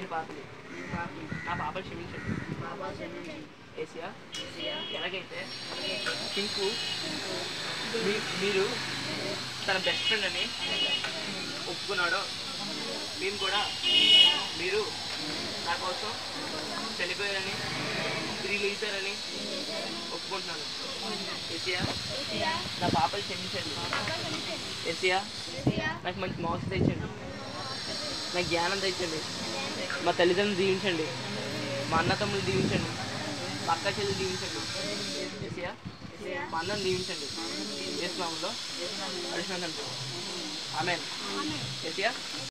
పాపలు నా పాపలు క్షమించండి ఏసియా ఎలాగైతే పింకు మీ- మీరు తన బెస్ట్ ఫ్రెండ్ అని ఒప్పుకున్నాడో మేము కూడా మీరు నా కోసం చనిపోయారని తిరిగి లేచారని ఒప్పుకుంటున్నాను ఏసియా నా పాపలు క్షమించండి ఏసియా నాకు మంచి మార్క్స్ తెచ్చండి నాకు జ్ఞానం తెచ్చండి మా తల్లిదండ్రులు దీవించండి మా అన్న తమ్ముళ్ళు దీవించండి మా అక్క చెల్లి దీవించండి ఏసియా మా అన్నను దీవించండి ఏసునామంలో అడిషనల్ ఆమెన్ ఏసియా